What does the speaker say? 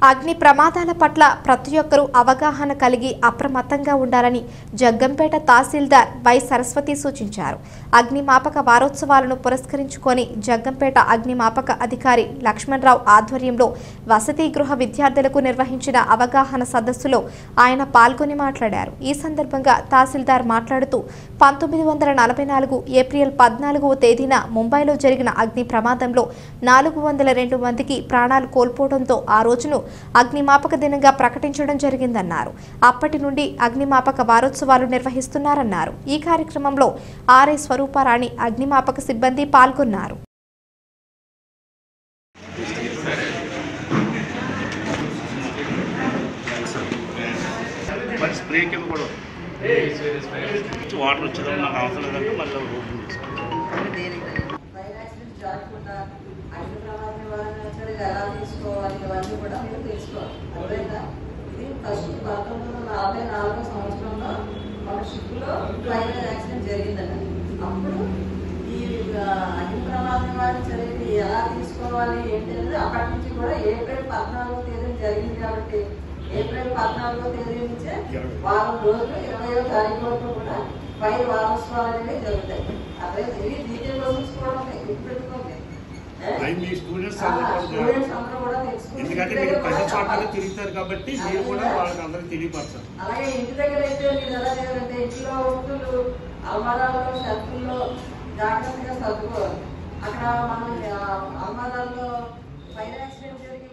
అగ్ని ప్రమాదాల పట్ల ప్రతి ఒక్కరూ అవగాహన కలిగి అప్రమత్తంగా ఉండాలని జగ్గంపేట తహసీల్దార్ వై సరస్వతి సూచించారు అగ్నిమాపక వారోత్సవాలను పురస్కరించుకొని జగ్గంపేట అగ్నిమాపక అధికారి లక్ష్మణరావు ఆధ్వర్యంలో వసతి గృహ విద్యార్థులకు నిర్వహించిన అవగాహన సదస్సులో ఆయన పాల్గొని మాట్లాడారు ఈ సందర్భంగా తహసీల్దార్ మాట్లాడుతూ పంతొమ్మిది వందల నలభై నాలుగు ఏప్రిల్ పద్నాలుగవ తేదీన ముంబైలో జరిగిన అగ్ని ప్రమాదంలో నాలుగు వందల రెండు మందికి ప్రాణాలు కోల్పోవడంతో ఆ రోజును అగ్నిమాపక దినంగా ప్రకటించడం జరిగిందన్నారు అప్పటి నుండి అగ్నిమాపక వారోత్సవాలు నిర్వహిస్తున్నారన్నారు ఈ కార్యక్రమంలో ఆర్ఐ స్వరూపారాణి అగ్నిమాపక సిబ్బంది పాల్గొన్నారు మరి స్ప్రే కింద కూడా ఉంది. కొంచెం వాటర్ వచ్చేదాన్ని నాకు అవసరం లేదంటే మళ్ళీ ఓపెన్ చేసుకోవాలి ఫైర్ యాక్సిడెంట్ జరగకుండా అగ్ని ప్రమాదం నివారణ చర్యలు ఎలా తీసుకోవాలి ఇవన్నీ కూడా మీరు తెలుసుకోవాలి అర్థమైందా ఇది ఫస్ట్ పంతొమ్మిది వందల నలభై నాలుగో సంవత్సరంలో మన షిప్లో ఫైర్ యాక్సిడెంట్ జరిగిందండి అప్పుడు ఈ ఆ, అగ్ని ప్రమాద నివారణ చర్యలు ఎలా తీసుకోవాలి ఏంటి అనేది అప్పటి నుంచి కూడా ఏప్రిల్ పద్నాలుగో తేదీ జరిగింది కాబట్టి ఏప్రిల్ పద్నాలుగో తేదీ నుంచే వారం రోజులు ఇరవయో తారీఖు వరకు కూడా ఫైర్ వారోత్సవాలు అనేవి జరుగుతాయి అదే ఇవి డీటెయిల్ క్వశ్చన్స్ కూడా ఉన్నాయి గుర్తుపెట్టుకోండి ఏ? అవి మీ స్టూడెంట్స్ ఆ, అందరూ కూడా స్టూడెంట్స్ అందరూ కూడా తెలుసుకుంటారు. ఎందుకంటే ఇంటి మీరు దగ్గర ప్రతి కూడా చోట చెప్పాలి. తిరుగుతారు కాబట్టి మీరు కూడా వాళ్ళకి అందరికి తెలియపరచాలి అలాగే ఇంటి దగ్గర అయితే మీరు ఎలా చేయాలంటే ఇంట్లో వస్తువులు అల్మారాల్లో షెల్ఫ్ల్లో జాగ్రత్తగా సర్దుకోవాలి అక్కడ మనం ఆ, అల్మారాల్లో ఫైర్ యాక్సిడెంట్ జరిగి